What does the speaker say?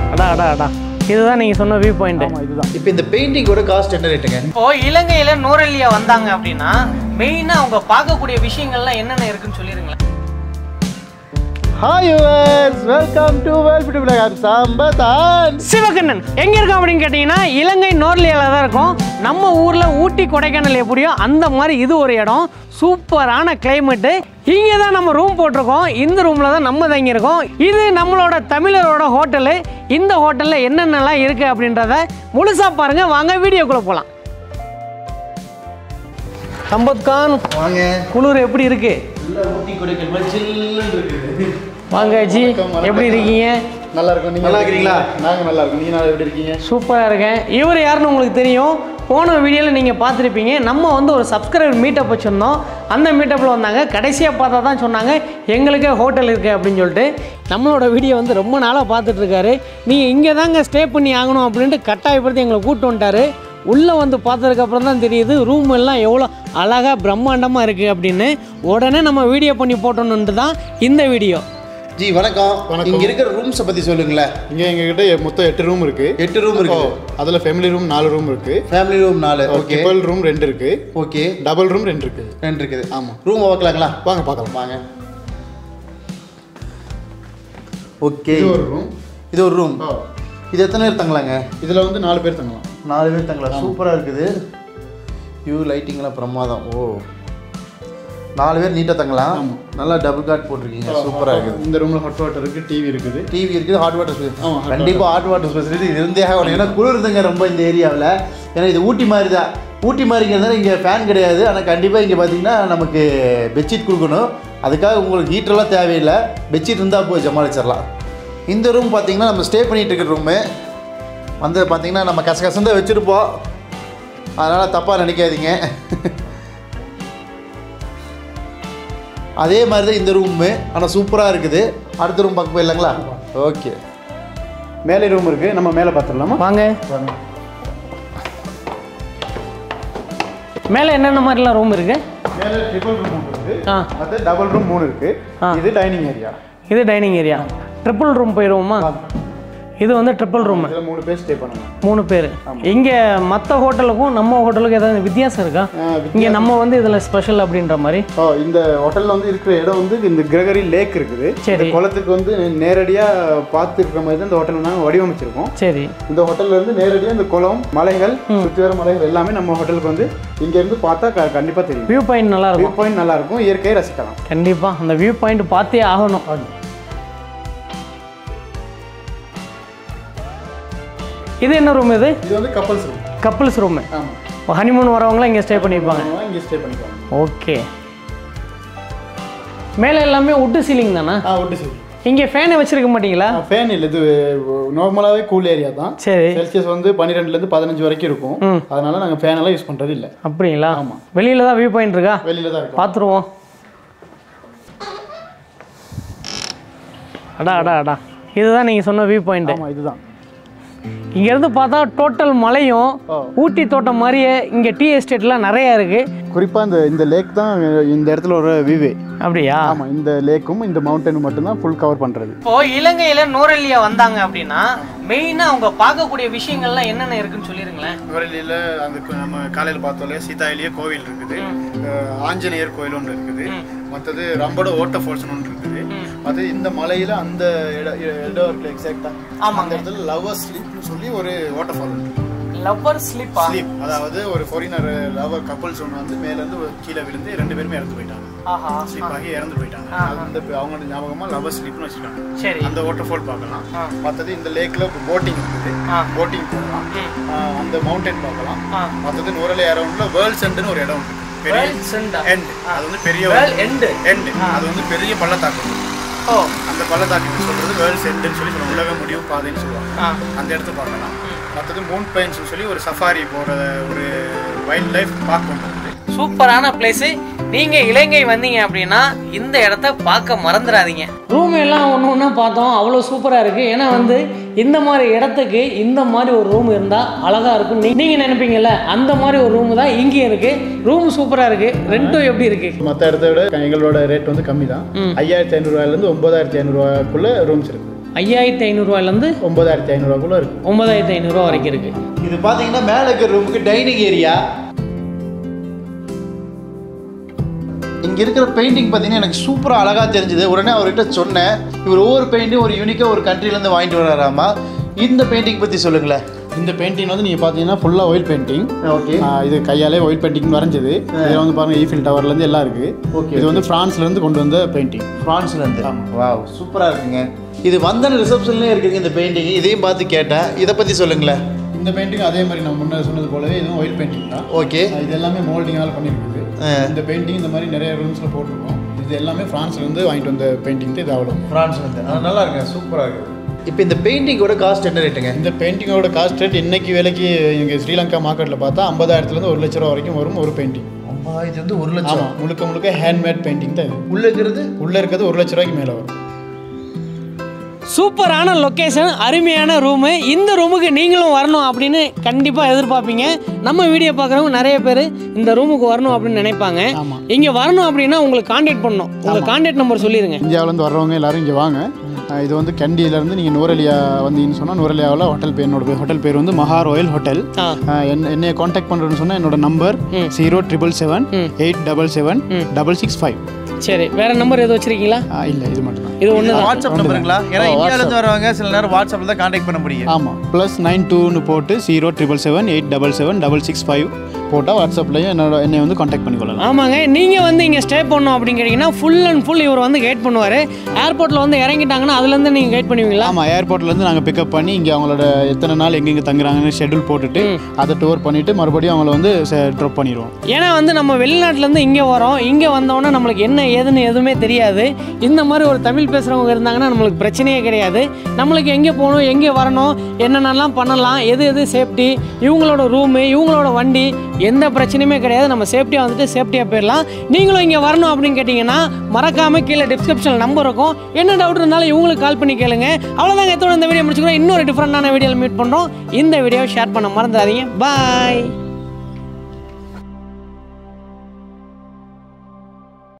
அடா அடா அடா இதுதான் நீங்கள் சொன்ன வியூ பாயிண்ட் ஆமாம் இதுதான் இப்போ இந்த பெயிண்டிங்கோட காஸ்ட் என்ன ரேட்டுங்க இப்போ இலங்கையில நூறலியா வந்தாங்க அப்படின்னா மெயினா அவங்க பார்க்கக்கூடிய விஷயங்கள்லாம் என்னென்ன இருக்குன்னு சொல்லிருங்களேன் ஹாய் யூவர்ஸ் வெல்கம் டு வெல்ஃபி டு பிளாக் சம்பதான் சிவகண்ணன் எங்க இருக்கோம் அப்படின்னு கேட்டீங்கன்னா இலங்கை நோர்லியால தான் இருக்கும் நம்ம ஊர்ல ஊட்டி கொடைக்கானல் எப்படியோ அந்த மாதிரி இது ஒரு இடம் சூப்பரான கிளைமேட்டு இங்கே தான் நம்ம ரூம் போட்டிருக்கோம் இந்த ரூமில் தான் நம்ம தங்கியிருக்கோம் இது நம்மளோட தமிழரோட ஹோட்டலு இந்த ஹோட்டலில் என்னென்னலாம் இருக்குது அப்படின்றத முழுசாக பாருங்கள் வாங்க வீடியோக்குள்ளே போகலாம் சம்பத் கான் வாங்க குளிர் எப்படி இருக்கு நல்லா ஊட்டி கொடைக்கானல் மாதிரி சில்லுன்னு இருக்குது வாங்க ஜி எப்படி இருக்கீங்க நல்லா இருக்கும் நீங்க நல்லா இருக்கிறீங்களா? நாங்கள் நல்லா இருக்கோம் நீங்க நல்லா எப்படி இருக்கீங்க சூப்பராக இருக்கேன் இவர் யாருன்னு உங்களுக்கு தெரியும் போன வீடியோவில் நீங்கள் பார்த்துருப்பீங்க நம்ம வந்து ஒரு சப்ஸ்கிரைபர் மீட்டப் வச்சுருந்தோம் அந்த மீட்டப்பில் வந்தாங்க கடைசியாக பார்த்தா தான் சொன்னாங்க எங்களுக்கே ஹோட்டல் இருக்குது அப்படின்னு சொல்லிட்டு நம்மளோட வீடியோ வந்து ரொம்ப நாளாக பார்த்துட்டு இருக்காரு நீங்கள் இங்கே தாங்க ஸ்டே பண்ணி ஆகணும் அப்படின்ட்டு கட்டாயப்படுத்தி எங்களை கூப்பிட்டு வந்துட்டாரு உள்ளே வந்து பார்த்ததுக்கப்புறம் தான் தெரியுது ரூம் எல்லாம் எவ்வளோ அழகாக பிரம்மாண்டமாக இருக்குது அப்படின்னு உடனே நம்ம வீடியோ பண்ணி போட்டோன்னுட்டு தான் இந்த வீடியோ ஜி வணக்கம் வணக்கம். இங்க இருக்கிற ரூம்ஸை பத்தி சொல்லுங்களேன் இங்க எங்ககிட்ட மொத்தம் எட்டு ரூம் இருக்கு எட்டு ரூம் இருக்கு அதுல ஃபேமிலி ரூம் நாலு ரூம் இருக்கு ஃபேமிலி ரூம் நாலு ஓகே ட்ரிபிள் ரூம் ரெண்டு இருக்கு ஓகே டபுள் ரூம் ரெண்டு இருக்கு ரெண்டு இருக்குது ஆமா. ரூம் பார்க்கலாங்களா வாங்க பார்க்கலாம் வாங்க ஓகே இது ஒரு ரூம் இது ஒரு ரூம் இது எத்தனை பேர் தங்கலாங்க இதுல வந்து நாலு பேர் தங்கலாம் நாலு பேர் தங்கலாம் சூப்பராக இருக்குது வியூ லைட்டிங்லாம் பிரமாதம் ஓ நாலு பேர் நீட்டாக தங்கலாம் நல்லா டபுள் காட் போட்டிருக்கீங்க சூப்பராக இருக்குது இந்த ரூம்ல ஹாட் வாட்டர் இருக்கு டிவி இருக்குது டிவி இருக்குது ஹாட் வாட்டர் ஆமா, hot கண்டிப்பாக ஹாட் வாட்டர் ஃபெசிலிட்டி இது இருந்தே ஆகணும் ஏன்னா குளிருதுங்க ரொம்ப இந்த ஏரியாவில் ஏன்னா இது ஊட்டி மாதிரி தான் ஊட்டி மாதிரிங்கிறதுனால இங்கே ஃபேன் கிடையாது ஆனால் கண்டிப்பாக இங்கே பார்த்தீங்கன்னா நமக்கு பெட்ஷீட் கொடுக்கணும் அதுக்காக உங்களுக்கு ஹீட்டர்லாம் தேவையில்லை பெட்ஷீட் இருந்தால் போய் சமாளிச்சிடலாம் இந்த ரூம் பார்த்தீங்கன்னா நம்ம ஸ்டே பண்ணிகிட்டு இருக்கிற ரூமு வந்து பார்த்தீங்கன்னா நம்ம கசகசம் தான் வச்சுருப்போம் அதனால் தப்பாக நினைக்காதீங்க அதே மாதிரி தான் இந்த ரூமு ஆனால் சூப்பராக இருக்குது அடுத்த ரூம் பார்க்க போயிடலாங்களா ஓகே மேலே ரூம் இருக்கு நம்ம மேலே பார்த்துடலாமா வாங்க மேலே என்னென்ன மாதிரிலாம் ரூம் இருக்குது மேலே ட்ரிபிள் ரூம் ஒன்று இருக்கு ஆ அது டபுள் ரூம் மூணு இருக்கு ஆ. இது டைனிங் ஏரியா இது டைனிங் ஏரியா ட்ரிபிள் ரூம் போயிடுவோமா இது வந்து ட்ரிபிள் ரூம் இதில் மூணு பேர் ஸ்டே பண்ணலாம் மூணு பேர் இங்கே மற்ற ஹோட்டலுக்கும் நம்ம ஹோட்டலுக்கும் ஏதாவது வித்தியாசம் இருக்கா ஆ, இங்கே நம்ம வந்து இதில் ஸ்பெஷல் அப்படின்ற மாதிரி ஓ இந்த ஹோட்டலில் வந்து இருக்கிற இடம் வந்து இந்த கிரகரி லேக் இருக்குது சரி. இந்த குளத்துக்கு வந்து நேரடியாக பார்த்து இருக்கிற மாதிரி தான் இந்த ஹோட்டல் நாங்கள் வடிவமைச்சிருக்கோம் சரி இந்த ஹோட்டல்ல இருந்து நேரடியாக இந்த குளம் மலைகள் சுற்றி வர மலைகள் எல்லாமே நம்ம ஹோட்டலுக்கு வந்து இங்க இருந்து பார்த்தா க கண்டிப்பாக தெரியும் வியூ பாயிண்ட் நல்லா வியூ இருக்கும் பாயிண்ட் நல்லா இருக்கும் இயற்கையை ரசிக்கலாம் கண்டிப்பாக அந்த வியூ பாயிண்ட் பார்த்தே ஆகணும் இது என்ன ரூம் இது இது வந்து கப்பல்ஸ் ரூம் கப்புள்ஸ் ரூமு ஆமாம் ஹனிமூன் வரவங்களாம் இங்கே ஸ்டே பண்ணியிருப்பாங்க இங்கே ஸ்டே பண்ணிக்கலாம் ஓகே மேலே எல்லாமே உட்டு சீலிங் தானே ஆ ஒட்டு சரி இங்கே ஃபேனை வச்சிருக்க மாட்டீங்களா ஃபேன் இல்லை இது நார்மலாகவே கூல் ஏரியா தான் சரி செல்சியஸ் வந்து பன்னிரெண்டுலேருந்து பதினஞ்சு வரைக்கும் இருக்கும் ம். அதனால நாங்கள் ஃபேன் எல்லாம் யூஸ் பண்ணுறது இல்லை அப்படிங்களா ஆமா. வெளியில தான் வியூ பாயிண்ட் இருக்கா வெளியில தான் இருக்கும் பார்த்துருவோம் அடா அடா அடா இதுதான் நீங்கள் சொன்ன வியூ பாயிண்ட் ஆமாம் இதுதான் இங்கேருந்து பார்த்தா டோட்டல் மலையும் ஓ. ஊட்டி தோட்டம் மாதிரியே இங்கே டீ எஸ்டேட்லாம் நிறையா இருக்குது குறிப்பாக இந்த இந்த லேக் தான் இந்த இடத்துல ஒரு வியூவே அப்படியா ஆமாம் இந்த லேக்கும் இந்த மவுண்டனும் மட்டும்தான் ஃபுல் கவர் பண்ணுறது இப்போ இலங்கையில நூறலியா வந்தாங்க அப்படின்னா மெயினா அவங்க பார்க்கக்கூடிய விஷயங்கள்லாம் என்னென்ன இருக்குன்னு சொல்லிருங்களேன் நுவரெலியில் அந்த கு- நம்ம காலையில் பார்த்தோம்ல சீதாயிலேயே கோவில் இருக்குது அஹ் ஆஞ்சநேயர் கோயில் ஒன்று இருக்குது மற்றது ரம்பட வாட்டர் ஃபால்ஸ் ஒன்று இருக்குது அது இந்த மலையில் அந்த இடம் இடம் இருக்குல்ல எக்ஸாக்டாக ஆமாங்க. அந்த இடத்துல லவர் ஸ்லீப்னு சொல்லி ஒரு வாட்டர் ஃபால் உண்டு லவ்வர் ஸ்லிப்பா ஸ்லீப் அதாவது ஒரு ஃபாரினர் லவர் கப்பல்ஸ் ஒன்று வந்து மேலேருந்து ஒரு கீழே விழுந்து ரெண்டு பேருமே இறந்து போயிட்டாங்க ஆஹா ஸ்லீப் ஆகி இறந்து போயிட்டாங்க அந்த அவங்களோட ஞாபகமாக லவர் ஸ்லீப்னு வச்சுருக்காங்க சரி அந்த வாட்டர் ஃபால் பார்க்கலாம் ஆ. மற்றது இந்த லேக்கில் போட்டிங் இருக்குது ஆ. போட்டிங் போகலாம் ம். ஆ, அந்த மவுண்டன் பார்க்கலாம் ஆ. மற்றது நூறலை அரௌண்ட்ல வேர்ல்ட் சென்ட்னு ஒரு இடம் இருக்கு பெரிய World Send ஆ? எண்ட் அது வந்து பெரிய World End. எண்ட் அது வந்து பெரிய பள்ளத்தாக்கு ஓ அந்த பள்ளத்தாக்கு சொல்றது வேர்ல்ட் சென்ட்னு சொல்லி சொல்லுவாங்க உலக முடிவு பாதைன்னு சொல்லுவாங்க ஆ அந்த இடத்த பார்க்கலாம் மற்றது மூன் பைன்ஸ் சொல்லி ஒரு சஃபாரி போகிற ஒரு வைல்ட் லைஃப் பார்க் ஒன்று இருக்குது சூப்பரான பிளேஸ் நீங்க இலங்கை வந்தீங்க அப்படின்னா இந்த இடத்த பார்க்க மறந்துடாதீங்க ரூம் எல்லாம் ஒன்று ஒன்றா பார்த்தோம் அவ்வளோ சூப்பராக இருக்கு ஏன்னா வந்து இந்த மாதிரி இடத்துக்கு இந்த மாதிரி ஒரு ரூம் இருந்தால் அழகா இருக்கும் நீ- நீங்க நினைப்பீங்கல்ல அந்த மாதிரி ஒரு ரூம் தான் இங்கேயும் இருக்கு ரூம் சூப்பராக இருக்கு ரெண்டும் எப்படி இருக்கு மற்ற இடத்த விட எங்களோட ரேட் வந்து கம்மி தான் ஐயாயிரத்தி ஐநூறுரூவாயிலேருந்து ஒன்பதாயிரத்தி ஐநூறுரூவாக்குள்ள ரூம்ஸ் இருக்குது ஐயாயிரத்தி ஐநூறுரூவாயிலேருந்து ஒன்பதாயிரத்தி ஐநூறுவாக்குள்ள இருக்கு ஒன்பதாயிரத்தி ஐநூறுரூவா வரைக்கும் இருக்குது இது பார்த்தீங்கன்னா மேலே இருக்கிற ரூமுக்கு டைனிங் ஏரியா இங்கே இருக்கிற பெயிண்டிங் பார்த்தீங்கன்னா எனக்கு சூப்பராக அழகாக தெரிஞ்சுது உடனே அவர்கிட்ட சொன்னேன் இவர் ஒவ்வொரு பெயிண்ட்டும் ஒரு யூனிக்காக ஒரு countryல-இருந்து வாங்கிட்டு வராராமா இந்த பெயிண்டிங் பற்றி சொல்லுங்களேன் இந்த பெயிண்டிங் வந்து நீங்கள் பார்த்தீங்கன்னா ஃபுல்லாக ஆயில் பெயிண்டிங் ஓகே இது கையாலே ஆயில் பெயிண்டிங் வரைஞ்சது இதில் வந்து பாருங்க ஈஃபில் டவர்லேருந்து எல்லாம் இருக்குது Okay. இது வந்து ஃப்ரான்ஸ்லேருந்து கொண்டு வந்த பெயிண்டிங் ஃப்ரான்ஸ்லேருந்து வாவ் சூப்பராக இருக்குங்க இது வந்தன ரிசப்ஷன்லேயே இருக்குங்க இந்த பெயிண்டிங் இதையும் பார்த்து கேட்டேன் இதை பற்றி சொல்லுங்களேன் இந்த பெயிண்டிங் அதே மாதிரி நம்ம முன்னாடி சொன்னது போலவே இதுவும் ஆயில் பெயிண்டிங் தான் ஓகே இது எல்லாமே மோல்டிங்கால் பண்ணியிருக்குது ஆ. இந்த பெயிண்டிங் இந்த மாதிரி நிறைய ரூம்ஸில் போட்டிருக்கோம் இது எல்லாமே ஃப்ரான்ஸ்லேருந்து வாங்கிட்டு வந்த பெயிண்டிங் தான் இது அவ்வளோ ஃப்ரான்ஸ்லேருந்து நல்லா இருக்குங்க சூப்பராக இருக்குது இப்போ இந்த பெயிண்டிங்கோட காஸ்ட் என்ன ரேட்டுங்க இந்த பெயிண்டிங்கோட காஸ்ட் ரேட் இன்னைக்கு விலைக்கு இங்கே ஸ்ரீலங்கா மார்க்கெட்டில் பார்த்தா ஐம்பதாயிரத்துலேருந்து ஒரு லட்ச ரூபா வரைக்கும் வரும் ஒரு பெயிண்டிங் இது வந்து ஒரு லட்சம் ஆமாம் முழுக்க முழுக்க ஹேண்ட்மேட் பெயிண்டிங் தான் இது உள்ள இருக்கிறது உள்ளே இருக்கிறது ஒரு லட்ச ரூபாய்க்கு மேலே வரும் சூப்பரான லொக்கேஷன் அருமையான ரூமு இந்த ரூமுக்கு நீங்களும் வரணும் அப்படின்னு கண்டிப்பாக எதிர்பார்ப்பீங்க நம்ம வீடியோ பார்க்குறவங்க நிறைய பேர் இந்த ரூமுக்கு வரணும் அப்படின்னு நினைப்பாங்க ஆமாம் இங்கே வரணும் அப்படின்னா உங்களுக்கு காண்டாக்ட் பண்ணணும் உங்கள் காண்டாக்ட் நம்பர் சொல்லிடுங்க இந்தியாவிலேருந்து வர்றவங்க எல்லாரும் இங்கே வாங்க அஹ் இது வந்து கண்டியிலேருந்து நீங்கள் நூரலியா வந்தீங்கன்னு சொன்னால் நூரலியாவில் ஹோட்டல் பேர் என்னோட பேர் ஹோட்டல் பேர் வந்து மஹா ராயல் ஹோட்டல் ஆ என்ன என்னைய காண்டாக்ட் பண்ணுறேன்னு சொன்னால் என்னோட number zero triple seven eight double seven double six five சரி வேற நம்பர் எதுவும் வச்சிருக்கீங்களா இல்லை இது மட்டும் தான் இது ஒன்று வாட்ஸ்அப் நம்பருங்களா ஏன்னா ஓ, இந்தியாவிலேருந்து வரவங்க சில நேரம் வாட்ஸ்அப்பில் தான் காண்டாக்ட் பண்ண முடியும் ஆமாம் ப்ளஸ் நைன் டூன்னு போட்டு zero triple seven eight double seven double six five போட்டால் வாட்ஸ்அப்லேயும் என்னோட என்னை வந்து காண்டாக்ட் பண்ணிக்கொள்ளலாம் ஆமாங்க நீங்கள் வந்து இங்கே ஸ்டே பண்ணணும் அப்படின்னு கேட்டிங்கன்னா ஃபுல் அண்ட் ஃபுல் இவர் வந்து கைட் பண்ணுவார் ஏர்போர்ட்டில் வந்து இறங்கிட்டாங்கன்னா அதுலேருந்து நீங்கள் கைட் பண்ணுவீங்களா ஆமாம் ஏர்போர்ட்லேருந்து நாங்கள் பிக்கப் பண்ணி இங்கே அவங்களோட எத்தனை நாள் எங்கெங்கே தங்குறாங்கன்னு ஷெட்யூல் போட்டுட்டு அதை டூர் பண்ணிவிட்டு மறுபடியும் அவங்கள வந்து ட்ராப் பண்ணிடுவோம் ஏன்னா வந்து நம்ம வெளிநாட்டிலேருந்து இங்கே வரோம் இங்கே வந்தோடனே நம்மளுக்கு என்ன ஏதுன்னு எதுவுமே தெரியாது இந்த மாதிரி ஒரு தமிழ் பேசுகிறவங்க இருந்தாங்கன்னா நம்மளுக்கு பிரச்சனையே கிடையாது நம்மளுக்கு எங்கே போகணும் எங்கே வரணும் என்னென்னலாம் பண்ணலாம் எது எது சேஃப்டி இவங்களோட ரூமு இவங்களோட வண்டி எந்த பிரச்சனையுமே கிடையாது நம்ம சேஃப்டியாக வந்துட்டு சேஃப்டியாக போயிடலாம் நீங்களும் இங்கே வரணும் அப்படின்னு கேட்டிங்கன்னா மறக்காமல் கீழே டிஸ்கிரிப்ஷனில் நம்பர் இருக்கும் என்ன டவுட் இருந்தாலும் இவங்களுக்கு கால் பண்ணி கேளுங்க அவ்வளோதாங்க எத்தோட இந்த வீடியோ முடிச்சுக்கிறோம் இன்னொரு டிஃப்ரெண்டான வீடியோவில் மீட் பண்ணுறோம் இந்த வீடியோவை ஷேர் பண்ண மறந்துடாதீங்க பாய்